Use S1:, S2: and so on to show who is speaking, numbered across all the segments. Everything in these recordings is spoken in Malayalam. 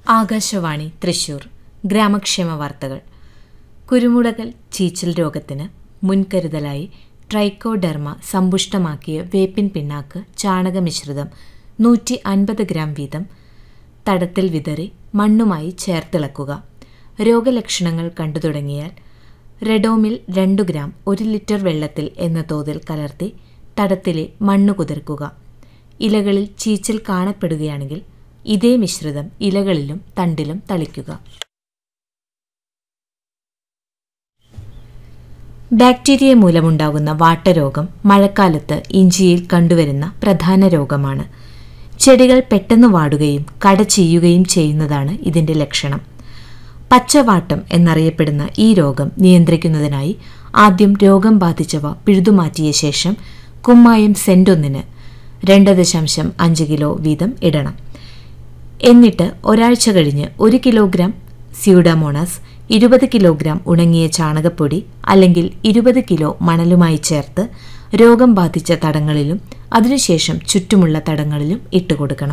S1: ആകാശവാണി തൃശൂർ ഗ്രാമക്ഷേമ വാർത്തകൾ കുരുമുളകൽ ചീച്ചൽ രോഗത്തിന് മുൻകരുതലായി ട്രൈക്കോഡെർമ സമ്പുഷ്ടമാക്കിയ വേപ്പിൻ പിണ്ണാക്ക് ചാണകമിശ്രിതം നൂറ്റി അൻപത് ഗ്രാം വീതം തടത്തിൽ വിതറി മണ്ണുമായി ചേർത്തിളക്കുക രോഗലക്ഷണങ്ങൾ കണ്ടു തുടങ്ങിയാൽ റെഡോമിൽ രണ്ടു ഗ്രാം ഒരു ലിറ്റർ വെള്ളത്തിൽ എന്ന തോതിൽ കലർത്തി തടത്തിലെ മണ്ണ് കുതിർക്കുക ഇലകളിൽ ചീച്ചൽ കാണപ്പെടുകയാണെങ്കിൽ ഇതേ മിശ്രിതം ഇലകളിലും തണ്ടിലും തളിക്കുക ബാക്ടീരിയ മൂലമുണ്ടാകുന്ന വാട്ടരോഗം മഴക്കാലത്ത് ഇഞ്ചിയിൽ കണ്ടുവരുന്ന പ്രധാന രോഗമാണ് ചെടികൾ പെട്ടെന്ന് വാടുകയും കടചെയ്യുകയും ചെയ്യുന്നതാണ് ഇതിന്റെ ലക്ഷണം പച്ചവാട്ടം എന്നറിയപ്പെടുന്ന ഈ രോഗം നിയന്ത്രിക്കുന്നതിനായി ആദ്യം രോഗം ബാധിച്ചവ പിഴുതുമാറ്റിയ ശേഷം കുമ്മായം സെന്റൊന്നിന് രണ്ട് ദശാംശം അഞ്ച് കിലോ വീതം ഇടണം എന്നിട്ട് ഒരാഴ്ച കഴിഞ്ഞ് ഒരു കിലോഗ്രാം സ്യൂഡാമോണാസ് ഇരുപത് കിലോഗ്രാം ഉണങ്ങിയ ചാണകപ്പൊടി അല്ലെങ്കിൽ ഇരുപത് കിലോ മണലുമായി ചേർത്ത് രോഗം ബാധിച്ച തടങ്ങളിലും അതിനുശേഷം ചുറ്റുമുള്ള തടങ്ങളിലും ഇട്ടുകൊടുക്കണം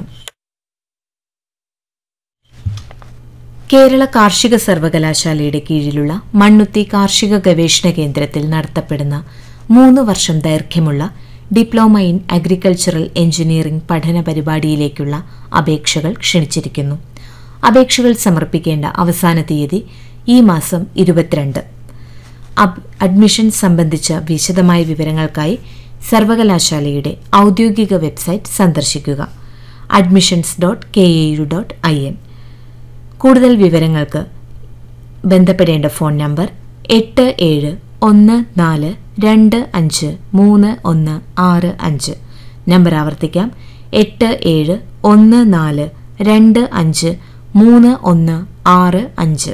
S1: കേരള കാർഷിക സർവകലാശാലയുടെ കീഴിലുള്ള മണ്ണുത്തി കാർഷിക ഗവേഷണ കേന്ദ്രത്തിൽ നടത്തപ്പെടുന്ന മൂന്ന് വർഷം ദൈർഘ്യമുള്ള ഡിപ്ലോമ ഇൻ അഗ്രികൾച്ചറൽ എഞ്ചിനീയറിംഗ് പഠന പരിപാടിയിലേക്കുള്ള അപേക്ഷകൾ ക്ഷണിച്ചിരിക്കുന്നു അപേക്ഷകൾ സമർപ്പിക്കേണ്ട അവസാന തീയതി ഈ മാസം ഇരുപത്തിരണ്ട് അബ് അഡ്മിഷൻ സംബന്ധിച്ച വിശദമായ വിവരങ്ങൾക്കായി സർവകലാശാലയുടെ ഔദ്യോഗിക വെബ്സൈറ്റ് സന്ദർശിക്കുക admissions dot K A U dot I N കൂടുതൽ വിവരങ്ങൾക്ക് ബന്ധപ്പെടേണ്ട ഫോൺ നമ്പർ എട്ട് ഏഴ് ഒന്ന് നാല് രണ്ട് അഞ്ച് മൂന്ന് ഒന്ന് ആറ് അഞ്ച് നമ്പർ ആവർത്തിക്കാം എട്ട് ഏഴ് ഒന്ന് നാല് രണ്ട് അഞ്ച് മൂന്ന് ഒന്ന് ആറ് അഞ്ച്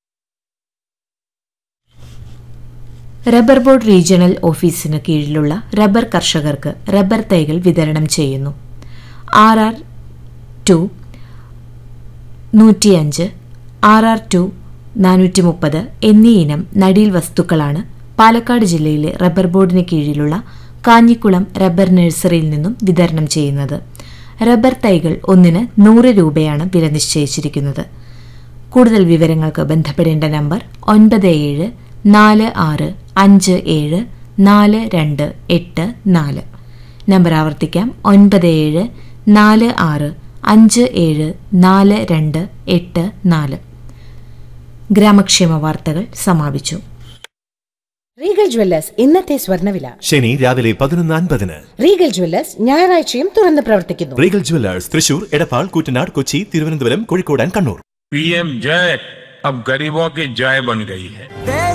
S1: റബ്ബർ ബോർഡ് റീജിയണൽ ഓഫീസിന് കീഴിലുള്ള റബ്ബർ കർഷകർക്ക് റബ്ബർ തൈകൾ വിതരണം ചെയ്യുന്നു ആർ ആർ ടു നൂറ്റിയഞ്ച് ആർ ആർ ടു നാനൂറ്റി മുപ്പത് എന്നീ ഇനം നടീൽ വസ്തുക്കളാണ് പാലക്കാട് ജില്ലയിലെ റബ്ബർ ബോർഡിന് കീഴിലുള്ള കാഞ്ഞിക്കുളം റബ്ബർ നഴ്സറിയിൽ നിന്നും വിതരണം ചെയ്യുന്നത് റബ്ബർ തൈകൾ ഒന്നിന് നൂറ് രൂപയാണ് വില നിശ്ചയിച്ചിരിക്കുന്നത് കൂടുതൽ വിവരങ്ങൾക്ക് ബന്ധപ്പെടേണ്ട നമ്പർ ഒൻപത് ഏഴ് നാല് ആറ് അഞ്ച് ഏഴ് നാല് രണ്ട് എട്ട് നാല് നമ്പർ ആവർത്തിക്കാം ഒൻപത് ഏഴ് നാല് ആറ് അഞ്ച് ഏഴ് നാല് രണ്ട് എട്ട് നാല് ഗ്രാമക്ഷേമ വാർത്തകൾ സമാപിച്ചു
S2: റീഗൽ ജ്വല്ലേഴ്സ് ഇന്നത്തെ സ്വർണ്ണവില
S3: ശനി രാവിലെ പതിനൊന്ന് അൻപതിന്
S2: റീഗൽ ജ്വല്ലേഴ്സ് ഞായറാഴ്ചയും തുറന്ന് പ്രവർത്തിക്കുന്നു
S3: Regal jewellers Thrissur Edappal Koottanad Kochi Thiruvananthapuram Kozhikode and Kannur
S4: PM जय अब गरीबों की जय बन गई है
S5: देश